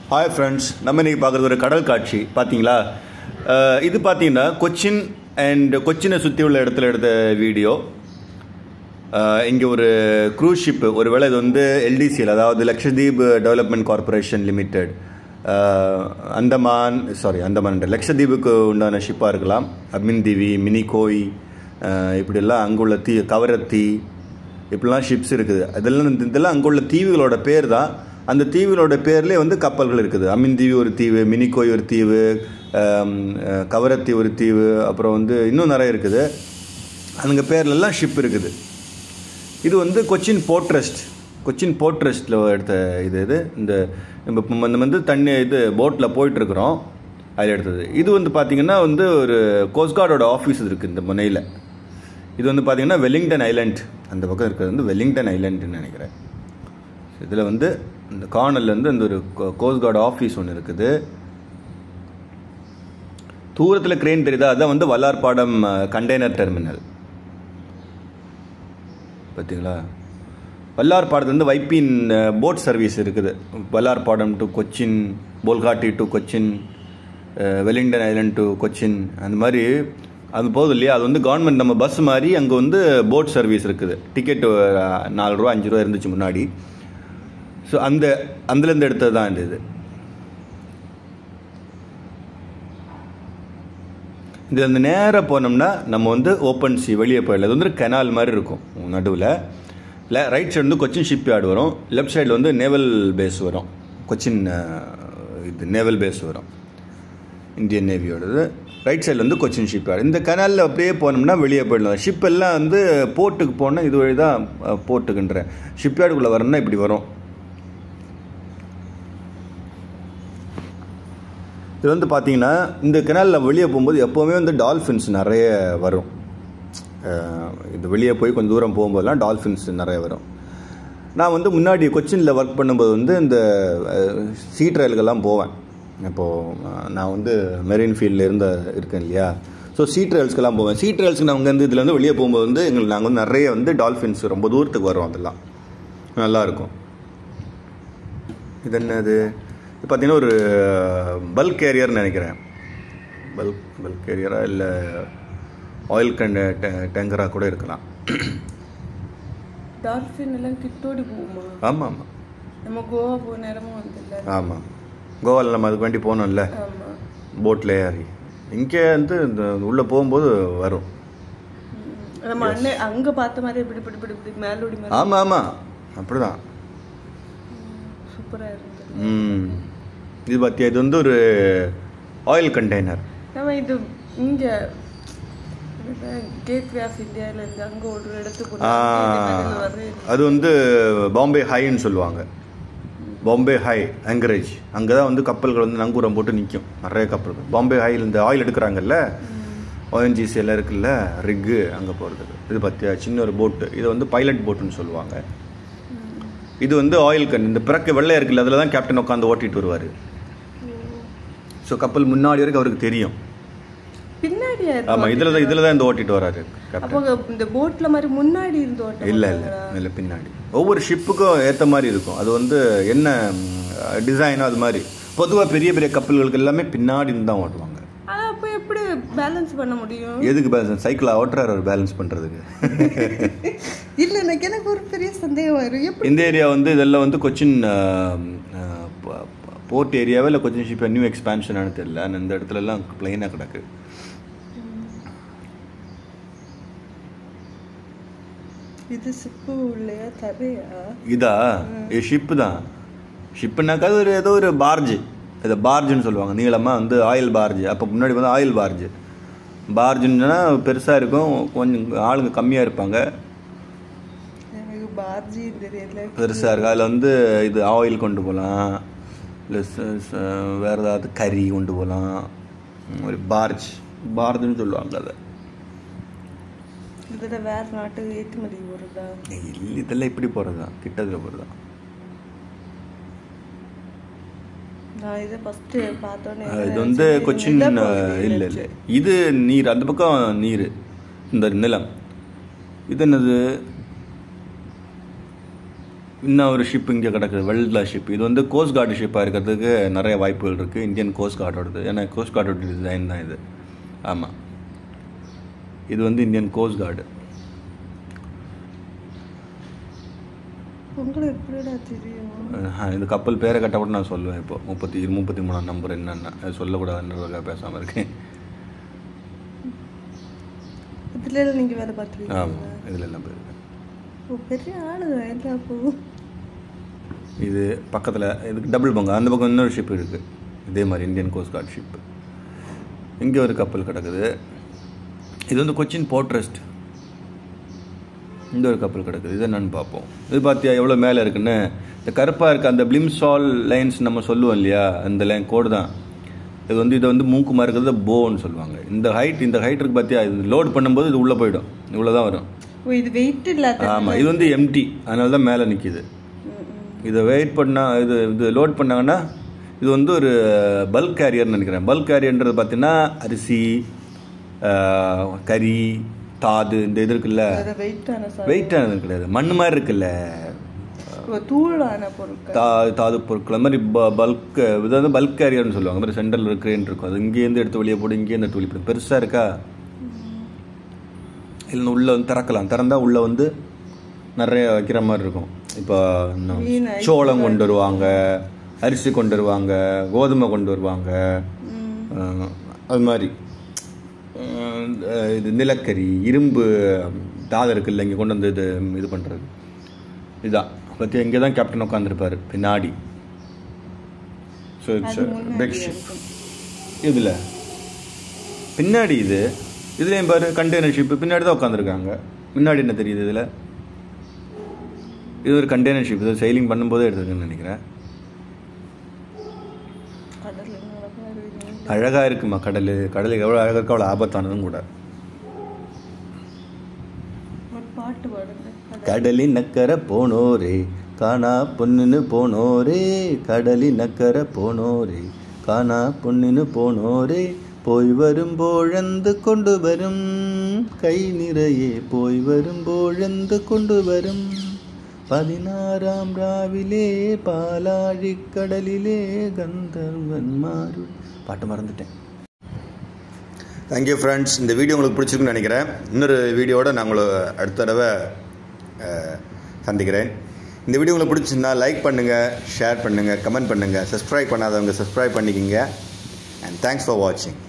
Hi friends நம்ம இன்னைக்கு பார்க்குறது ஒரு கடல் காட்சி பார்த்தீங்களா அஹ் இது பார்த்தீங்கன்னா கொச்சின் அண்ட் கொச்சினை சுற்றி உள்ள இடத்துல எடுத்த வீடியோ இங்கே ஒரு க்ரூஸ் ஷிப்பு ஒருவேளை இது வந்து எல்டிசிஎல் அதாவது Lakshadweep development corporation limited Andaman sorry Andaman லக்ஷதீபுக்கு உண்டான ஷிப்பாக இருக்கலாம் அமின்தீவி மினிகோய் அஹ் இப்படியெல்லாம் அங்குள்ள தீ கவரத்தி இப்படிலாம் ஷிப்ஸ் இருக்குது அதெல்லாம் இந்த- இதெல்லாம் அங்குள்ள தீவுகளோட பேர் தான் அந்த தீவுகளோட பேர்லேயே வந்து கப்பல்கள் இருக்குது அமின்தீவு ஒரு தீவு மினிகோய் ஒரு தீவு அம், அஹ், கவரத்தி ஒரு தீவு அப்புறம் வந்து இன்னும் நிறைய இருக்குது அதுங்க பேர்லெல்லாம் ஷிப் இருக்குது இது வந்து Cochin port trust Cochin port ட்ரஸ்ட்டில் எடுத்த இது இது இந்த நம்ம இப்ப நம்ம வந்து தண்ணி இது போட்டில் போயிட்டுருக்குறோம் அதில் எடுத்தது இது வந்து பார்த்திங்கன்னா வந்து ஒரு கோஸ்ட்கார்டோட ஆஃபீஸ் இருக்குது இந்த முனையில் இது வந்து பார்த்திங்கன்னா வெல்லிங்டன் ஐலண்ட் அந்த பக்கம் இருக்கிறது வந்து வெல்லிங்டன் ஐலண்டுன்னு நினைக்கிறேன் இதில் வந்து இந்த கார்னரில் வந்து இந்த ஒரு கோஸ்ட்கார்டு ஆஃபீஸ் ஒன்று இருக்குது தூரத்தில் கிரெயின் தெரியுதா அதுதான் வந்து வல்லார்பாடம் கண்டெய்னர் டெர்மினல் பார்த்தீங்களா வல்லார்பாடத்துலேருந்து வைப்பின் போட் சர்வீஸ் இருக்குது Vallarpadam to Cochin Bolgatty to Cochin uh, Wellington island to Cochin அந்த மாதிரி அது போகுது இல்லையா அது வந்து கவர்மெண்ட் நம்ம பஸ் மாதிரி அங்கே வந்து போட் சர்வீஸ் இருக்குது டிக்கெட்டு நாலு ரூபா அஞ்சு ரூபா இருந்துச்சு முன்னாடி ஸோ அந்த அதுலேருந்து எடுத்தது தான் இந்த இது இது அந்த நேராக போனோம்னா நம்ம வந்து ஓப்பன் சி வெளியே போயிடல அது வந்து கெனால் மாதிரி இருக்கும் நடுவில் இல்லை ரைட் சைடு வந்து கொச்சின் ஷிப் யார்டு வரும் லெஃப்ட் சைடில் வந்து நேவல் பேஸ் வரும் கொச்சின் அஹ், இது நேவல் பேஸ் வரும் இந்தியன் நேவியோடது ரைட் சைடில் வந்து கொச்சின் ஷிப் யார்டு இந்த கனாலில் அப்படியே போனோம்னா வெளியே போயிடலாம் ஷிப் எல்லாம் வந்து போர்ட்டுக்கு போனால் இது வழி தான் போர்ட்டுக்குன்ற ஷிப் யார்டுக்குள்ளே வரணும்னா இப்படி வரும் இது வந்து பார்த்தீங்கன்னா இந்த கெனாலில் வெளியே போகும்போது எப்போவுமே வந்து டால்ஃபின்ஸ் நிறைய வரும் அஹ் இது வெளியே போய் கொஞ்சம் தூரம் போகும்போதெல்லாம் டால்ஃபின்ஸ் நிறைய வரும் நான் வந்து முன்னாடி கொச்சினில் ஒர்க் பண்ணும்போது வந்து இந்த சீ ட்ரையலுக்கெல்லாம் போவேன் இப்போது நான் வந்து மெரின் ஃபீல்டில் இருந்த இருக்கேன் இல்லையா ஸோ சீ ட்ரையல்ஸ்க்கெல்லாம் போவேன் சீ ட்ரையல்ஸ்க்கு நான் வந்து இதுல இருந்து வெளியே போகும்போது வந்து எங்களுக்கு நாங்கள் வந்து நிறைய வந்து டால்ஃபின்ஸ் ரொம்ப தூரத்துக்கு வரும் அதெல்லாம் நல்லாயிருக்கும் இது என்னது இது பார்த்தீங்கன்னா ஒரு பல்க் கேரியர்னு நினைக்கிறேன் பல்க் பல்க் கேரியரா இல்லை ஆயில் கண்ட டேங்கராக கூட இருக்கலாம் டால்ஃபின் எல்லாம் கிட்டோடி போகுமா ஆமாம் ஆமாம் நம்ம கோவா போன நேரமும் வந்தில்ல ஆமாம் கோவாவில் நம்ம அதுக்கு வேண்டி போனோம்ல ஆமா போட்டில் ஏறி இங்கே வந்து இந்த உள்ளே போகும்போது வரும் ம். நம்ம அண்ணன் அங்க பார்த்த மாதிரி இப்படி இப்படி இப்படி இப்படி மேலோடி மாதிரி ஆமாம் ஆமாம் அப்படிதான் சூப்பரா இருந்தது ம் இது பார்த்தியா இது வந்து ஒரு ஆயில் கண்டெய்னர் நம்ம இது இங்க கேட்வே ஆஃப் இந்தியால இருந்து அங்க ஒரு இடத்துக்கு ஆ, போனோம். வர்றது அது வந்து பாம்பே ஹைன்னு சொல்லுவாங்க பாம்பே ஹை ஆங்கரேஜ் அங்கே தான் வந்து கப்பல்கள் வந்து நங்கூரம் போட்டு நிற்கும் நிறைய கப்பல்கள் பாம்பே ஹையில் இந்த ஆயில் எடுக்கிறாங்கல்ல ஓஎன்ஜிசி எல்லாம் இருக்குல்ல ரிக்கு அங்கே போகிறதுக்கு இது பார்த்தியா சின்ன ஒரு போட்டு இது வந்து பைலட் போட்டுன்னு சொல்லுவாங்க இது வந்து ஆயில் கன் இந்த பிறக்க வெள்ளை இருக்குல்ல அதில் தான் கேப்டன் உட்காந்து ஓட்டிட்டு வருவார் ஸோ கப்பல் முன்னாடி வரைக்கும் அவருக்கு தெரியும் பின்னாடியா இருக்கு ஆமாம் இதில் தான் இதில் தான் இந்த ஓட்டிட்டு வராரு கேப்டன் அப்போ இந்த போட்ல மாதிரி முன்னாடி இருந்து ஓட்டம் இல்லை இல்லை இல்லை பின்னாடி ஒவ்வொரு ஷிப்புக்கும் ஏற்ற மாதிரி இருக்கும் அது வந்து என்ன டிசைனோ அது மாதிரி பொதுவாக பெரிய பெரிய கப்பல்களுக்கு எல்லாமே பின்னாடி இருந்து தான் ஓட்டுவாங்க ஆனா அப்ப எப்படி பேலன்ஸ் பண்ண முடியும் எதுக்கு பேலன்ஸ் சைக்கிளை ஓட்டுறாரு அவர் பேலன்ஸ் பண்ணுறதுக்கு இல்ல எனக்கு எனக்கு ஒரு பெரிய சந்தேகம் வரும் எப்படி இந்த ஏரியா வந்து இதெல்லாம் வந்து கொச்சின் போர்ட் ஏரியாவே இல்லை கொச்சின் ஷிப் நியூ எக்ஸ்பான்ஷனானு தெரியல ஆனால் இந்த இடத்துல எல்லாம் பிளைனாக கிடக்கு இது சிப்பு இல்லையா தரையா இதா இது ஷிப்பு தான் ஷிப்புனாக்கா அது ஒரு ஏதோ ஒரு பார்ஜு இதை பார்ஜுன்னு சொல்லுவாங்க நீளமாக வந்து ஆயில் பார்ஜு அப்போ முன்னாடி வந்து ஆயில் பார்ஜு பார்ஜுன்னா பெருசாக இருக்கும் கொஞ்சம் ஆளுங்க கம்மியாக இருப்பாங்க எனக்கு பார்ஜி தெரியல பெருசாக இருக்கும் அதில் வந்து இது ஆயில் கொண்டு போகலாம் இல்லை வேறு ஏதாவது கறி கொண்டு போகலாம் ஒரு பார்ஜ் பார்ஜுன்னு சொல்லுவாங்க அதை இதுல வேற நாட்டுக்கு ஏற்றுமதி வருதா இல்லை இதெல்லாம் இப்படி போகிறது தான் கிட்டத்தில் போகிறது தான் நான் இதை ஃபர்ஸ்ட் பார்த்தோன்னே இது வந்து கொச்சின் இல்லை இல்லை இது நீர் அந்த பக்கம் நீர் இந்த நிலம் இது என்னது இன்னும் ஒரு ஷிப் இங்கே கிடக்குது வெள்ளா ஷிப் இது வந்து கோஸ்ட் கார்டு ஷிப்பாக இருக்கிறதுக்கு நிறைய வாய்ப்புகள் இருக்குது இந்தியன் கோஸ்ட் கார்டோடது ஏன்னா கோஸ்ட் கார்டோட டிசைன் தான் இது ஆமாம் இது வந்து இந்தியன் கோஸ்ட் கார்டு உங்களுக்கு எப்படிடா தெரியும் அஹ், இந்த கப்பல் பேரை கட்ட கூட நான் சொல்லுவேன் இப்போ முப்பத்தி முப்பத்தி மூணாம் நம்பர் என்னென்ன அது சொல்லக்கூடாதுன்றதுக்காக பேசாமல் இருக்கேன் இதுல நீங்க வேலை பார்த்துருக்கீங்க ஆமாம் இதில் எல்லாம் போயிருக்கேன் ஓ பெரிய ஆளுதான் எல்லா போகும் இது பக்கத்தில் இதுக்கு டபுள் பங்கு அந்த பக்கம் இன்னொரு ஷிப் இருக்குது இதே மாதிரி இந்தியன் கோஸ்ட் கார்டு ஷிப்பு இங்கே ஒரு கப்பல் கிடக்குது இது வந்து கொச்சின் போர்ட் ட்ரஸ்ட் இந்த ஒரு கப்பல் கிடக்குது இது என்னன்னு பார்ப்போம் இது பார்த்தியா எவ்வளோ மேலே இருக்குன்னு இந்த கருப்பாக இருக்க அந்த பிளிம்சால் லைன்ஸ் நம்ம சொல்லுவோம் இல்லையா அந்த லைன் கோடு தான் இது வந்து இதை வந்து மூக்கு மாதிரி இருக்கிறது போன்னு சொல்லுவாங்க இந்த ஹைட் இந்த ஹைட் இருக்கு பார்த்தியா இது லோட் பண்ணும்போது இது உள்ளே போயிடும் இவ்வளோ தான் வரும் ஓ இது வெயிட் இல்லாத ஆமாம் இது வந்து எம்டி அதனால தான் மேலே நிற்கிது இதை வெயிட் பண்ணால் இது இது லோட் பண்ணாங்கன்னா இது வந்து ஒரு பல்க் கேரியர்னு நினைக்கிறேன் பல்க் கேரியர்ன்றது பார்த்தீங்கன்னா அரிசி ஆஹ், கறி தாது இந்த இது இருக்குல்ல வெயிட்டான சார் வெயிட்டானது கிடையாது மண் மாதிரி இருக்குல்ல ஓ தூளான பொருட்கள் தா தாது பொருட்கள் அந்த மாதிரி பல்க் இது வந்து பல்க் கேரியர்னு சொல்லுவாங்க அந்த மாதிரி சென்ட்ரல் இருக்கிறேன் இருக்கும் அது இங்கேருந்து எடுத்து வெளியே போடு இங்கேருந்து எடுத்து வெளியே போடு பெருசாக இருக்கா இல்லை உள்ளே வந்து திறக்கலாம் திறந்தா உள்ளே வந்து நிறைய வைக்கிற மாதிரி இருக்கும் இப்போ இன்னும் மீன் சோளம் கொண்டு வருவாங்க அரிசி கொண்டு வருவாங்க கோதுமை கொண்டு வருவாங்க அஹ், அது மாதிரி அஹ், இது நிலக்கரி இரும்பு தாது இருக்குல்ல இங்கே கொண்டு வந்து இது இது பண்ணுறது இதுதான் பற்றி இங்கே தான் கேப்டன் உட்காந்துருப்பார் பின்னாடி ஸோ இட்ஸ் பெட்ஷீட் இதில் பின்னாடி இது இதுலேயும் பாரு கண்டெய்னர் ஷிப்பு பின்னாடி தான் உட்காந்துருக்காங்க முன்னாடி என்ன தெரியுது இதில் இது ஒரு கண்டெய்னர் ஷிப் இது சைலிங் பண்ணும்போதே எடுத்துருக்குன்னு நினைக்கிறேன் கடல் அழகா இருக்கு அழகாக இருக்குமா கடல் கடல் எவ்வளோ அழகாக இருக்கோ அவ்வளோ ஆபத்தானதும் கூட ஒரு பாட்டு பாடுங்க கடல். கடலின் நக்கரை போனோரே காணா பொண்ணுன்னு போனோரே கடலின் நக்கரை போனோரே காணா பொண்ணுன்னு போனோரே போய் வரும் போழந்து கொண்டு வரும் கை நிறையே போய் வரும் போழந்து கொண்டு வரும் பதினாறாம் ராவிலே பாலாழி கடலிலே கந்தர்வன் மாறு பாட்டு மறந்துட்டேன் தேங்க்யூ ஃப்ரெண்ட்ஸ் இந்த வீடியோ உங்களுக்கு பிடிச்சிருக்குன்னு நினைக்கிறேன் இன்னொரு வீடியோட நான் உங்களை அடுத்த தடவை அஹ், சந்திக்கிறேன் இந்த வீடியோ உங்களுக்கு பிடிச்சிருந்தா லைக் பண்ணுங்கள் ஷேர் பண்ணுங்கள் கமெண்ட் பண்ணுங்கள் சப்ஸ்கிரைப் பண்ணாதவங்க சப்ஸ்கிரைப் பண்ணிக்கோங்க அண்ட் தேங்க்ஸ் ஃபார் வாட்சிங்